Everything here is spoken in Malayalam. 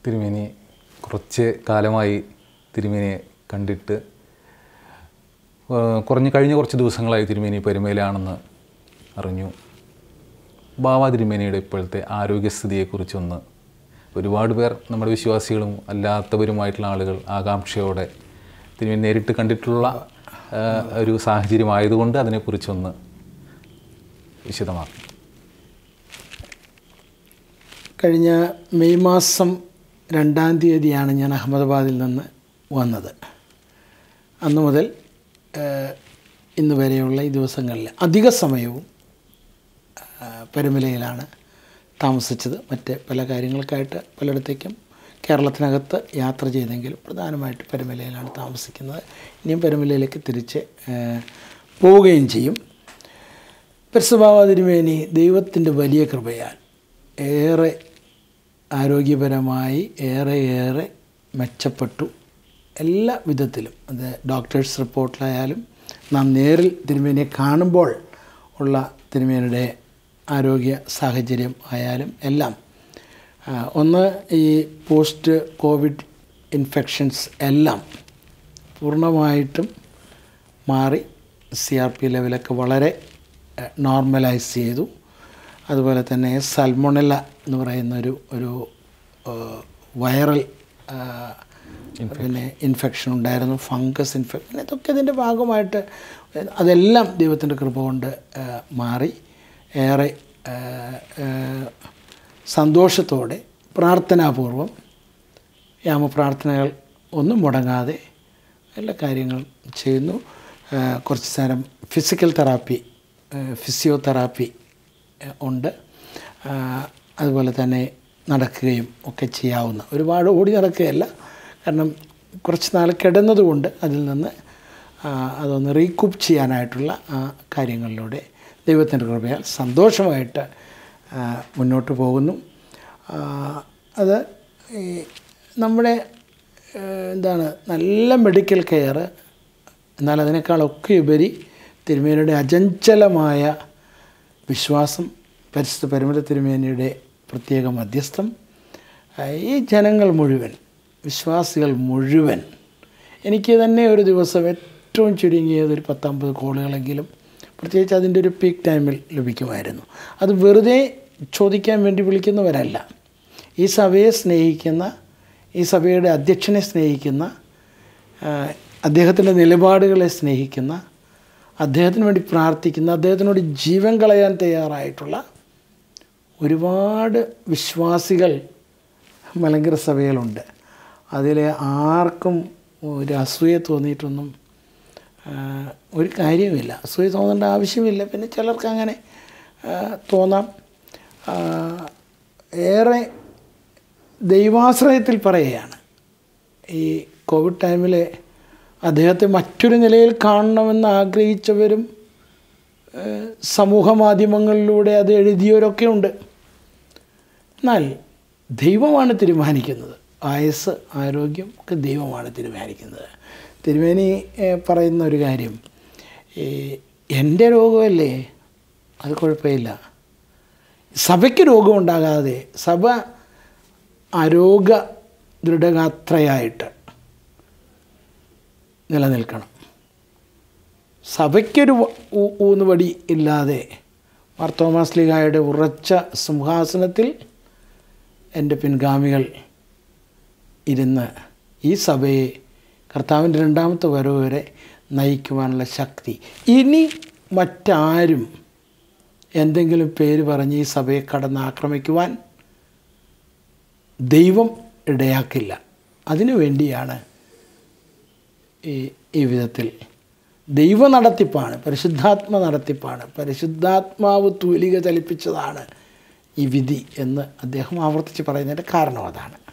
തിരുമേനി കുറച്ച് കാലമായി തിരുമേനിയെ കണ്ടിട്ട് ഏഹ്, കുറഞ്ഞ കഴിഞ്ഞ കുറച്ച് ദിവസങ്ങളായി തിരുമേനി പെരുമയിലാണെന്ന് അറിഞ്ഞു ബാബ തിരുമേനിയുടെ ഇപ്പോഴത്തെ ആരോഗ്യസ്ഥിതിയെക്കുറിച്ചൊന്ന് ഒരുപാട് പേർ നമ്മുടെ വിശ്വാസികളും അല്ലാത്തവരുമായിട്ടുള്ള ആളുകൾ ആകാംക്ഷയോടെ തിരുമേനി നേരിട്ട് കണ്ടിട്ടുള്ള ഏഹ്, ഒരു സാഹചര്യമായതുകൊണ്ട് അതിനെക്കുറിച്ചൊന്ന് വിശദമാക്കും കഴിഞ്ഞ മെയ് മാസം രണ്ടാം തീയതിയാണ് ഞാൻ അഹമ്മദാബാദിൽ നിന്ന് വന്നത് അന്ന് മുതൽ ഏഹ്, ഇന്ന് വരെയുള്ള ഈ ദിവസങ്ങളിൽ അധിക സമയവും ഏഹ്, പരുമലയിലാണ് താമസിച്ചത് മറ്റ് പല കാര്യങ്ങൾക്കായിട്ട് പലയിടത്തേക്കും കേരളത്തിനകത്ത് യാത്ര ചെയ്തെങ്കിലും പ്രധാനമായിട്ട് പരുമലയിലാണ് താമസിക്കുന്നത് ഇനിയും പരുമലയിലേക്ക് തിരിച്ച് ഏഹ്, പോവുകയും ചെയ്യും പരിശുഭാവ തിരുമേനി ദൈവത്തിൻ്റെ വലിയ കൃപയാൽ ഏറെ ആരോഗ്യപരമായി ഏറെ ഏറെ മെച്ചപ്പെട്ടു എല്ലാ വിധത്തിലും അത് ഡോക്ടേഴ്സ് റിപ്പോർട്ടിലായാലും നാം നേരിൽ തിരുമേനിയെ കാണുമ്പോൾ ഉള്ള തിരുമേനിയുടെ ആരോഗ്യ സാഹചര്യം ആയാലും എല്ലാം ആ, ഒന്ന് ഈ പോസ്റ്റ് കോവിഡ് ഇൻഫെക്ഷൻസ് എല്ലാം പൂർണ്ണമായിട്ടും മാറി സി ആർ പി ലെവലൊക്കെ വളരെ നോർമലൈസ് ചെയ്തു അതുപോലെ തന്നെ സൽമൊണല എന്ന് പറയുന്ന ഒരു ഒരു വൈറൽ പിന്നെ ഇൻഫെക്ഷൻ ഉണ്ടായിരുന്നു ഫംഗസ് ഇൻഫെക്ഷൻ ഇതൊക്കെ ഇതിൻ്റെ ഭാഗമായിട്ട് അതെല്ലാം ദൈവത്തിൻ്റെ കൃപ കൊണ്ട് ആ, മാറി ഏറെ ആ, ആ, സന്തോഷത്തോടെ പ്രാർത്ഥനാപൂർവം യാമപ്രാർത്ഥനകൾ ഒന്നും മുടങ്ങാതെ എല്ലാ കാര്യങ്ങളും ചെയ്യുന്നു ആ, കുറച്ച് നേരം ഫിസിക്കൽ തെറാപ്പി ഫിസിയോതെറാപ്പി ആ, ഉണ്ട് ആ, അതുപോലെ തന്നെ നടക്കുകയും ഒക്കെ ചെയ്യാവുന്ന ഒരുപാട് ഓടി നടക്കുകയല്ല കാരണം കുറച്ച് നാൾ കിടന്നതുകൊണ്ട് അതിൽ നിന്ന് ആ, അതൊന്ന് റീകൂപ്പ് ചെയ്യാനായിട്ടുള്ള ആ, കാര്യങ്ങളിലൂടെ ദൈവത്തിൻ്റെ കൃപയാൽ സന്തോഷമായിട്ട് ആ, മുന്നോട്ട് പോകുന്നു ആ, അത് ഈ നമ്മുടെ ആ, എന്താണ് നല്ല മെഡിക്കൽ കെയർ എന്നാൽ അതിനേക്കാളൊക്കെ ഉപരി തിരുമേനിയുടെ അചഞ്ചലമായ വിശ്വാസം പരിശുദ്ധ പരിമല തിരുമേനിയുടെ പ്രത്യേക മധ്യസ്ഥം ആ, ഈ ജനങ്ങൾ മുഴുവൻ വിശ്വാസികൾ മുഴുവൻ എനിക്ക് തന്നെ ഒരു ദിവസം ഏറ്റവും ചുരുങ്ങിയത് ഒരു പത്തമ്പത് കോളുകളെങ്കിലും പ്രത്യേകിച്ച് അതിൻ്റെ ഒരു പീക്ക് ടൈമിൽ ലഭിക്കുമായിരുന്നു അത് വെറുതെ ചോദിക്കാൻ വേണ്ടി വിളിക്കുന്നവരല്ല ഈ സഭയെ സ്നേഹിക്കുന്ന ഈ സഭയുടെ അധ്യക്ഷനെ സ്നേഹിക്കുന്ന ആ, അദ്ദേഹത്തിൻ്റെ നിലപാടുകളെ സ്നേഹിക്കുന്ന അദ്ദേഹത്തിന് വേണ്ടി പ്രാർത്ഥിക്കുന്ന അദ്ദേഹത്തിനോട് ജീവൻ കളയാൻ തയ്യാറായിട്ടുള്ള ഒരുപാട് വിശ്വാസികൾ മലങ്കര സഭയിലുണ്ട് അതിൽ ആർക്കും ഒരു അസൂയ തോന്നിയിട്ടൊന്നും ആ, ഒരു കാര്യവുമില്ല അസൂയ തോന്നേണ്ട ആവശ്യമില്ല പിന്നെ ചിലർക്ക് അങ്ങനെ ആ, തോന്നാം ആ, ഏറെ ദൈവാശ്രയത്തിൽ പറയുകയാണ് ഈ കോവിഡ് ടൈമിൽ അദ്ദേഹത്തെ മറ്റൊരു നിലയിൽ കാണണമെന്ന് ആഗ്രഹിച്ചവരും ഏഹ്, സമൂഹ മാധ്യമങ്ങളിലൂടെ അത് എഴുതിയവരൊക്കെ ഉണ്ട് എന്നാൽ ദൈവമാണ് തീരുമാനിക്കുന്നത് ആയുസ് ആരോഗ്യം ഒക്കെ ദൈവമാണ് തീരുമാനിക്കുന്നത് തിരുമേനി ഏഹ്, പറയുന്ന ഒരു കാര്യം ഈ എൻ്റെ രോഗമല്ലേ അത് കുഴപ്പമില്ല സഭയ്ക്ക് രോഗമുണ്ടാകാതെ സഭ ആരോഗ്യ ദൃഢഗാത്രയായിട്ട് നിലനിൽക്കണം സഭയ്ക്കൊരു വ- ഊ- ഊന്നുവടി ഇല്ലാതെ മാർത്തോമാസ്ലിഹായുടെ ഉറച്ച സിംഹാസനത്തിൽ എൻ്റെ പിൻഗാമികൾ ഇരുന്ന് ഈ സഭയെ കർത്താവിൻ്റെ രണ്ടാമത്തെ വരവ് വരെ നയിക്കുവാനുള്ള ശക്തി ഇനി മറ്റാരും എന്തെങ്കിലും പേര് പറഞ്ഞ് ഈ സഭയെ കടന്ന് ആക്രമിക്കുവാൻ ദൈവം ഇടയാക്കില്ല അതിനു വേണ്ടിയാണ് ഈ ഈ വിധത്തിൽ ദൈവ നടത്തിപ്പാണ് പരിശുദ്ധാത്മ നടത്തിപ്പാണ് പരിശുദ്ധാത്മാവ് തൂലിക ചലിപ്പിച്ചതാണ് ഈ വിധി എന്ന് അദ്ദേഹം ആവർത്തിച്ച് പറയുന്നതിൻ്റെ കാരണം അതാണ്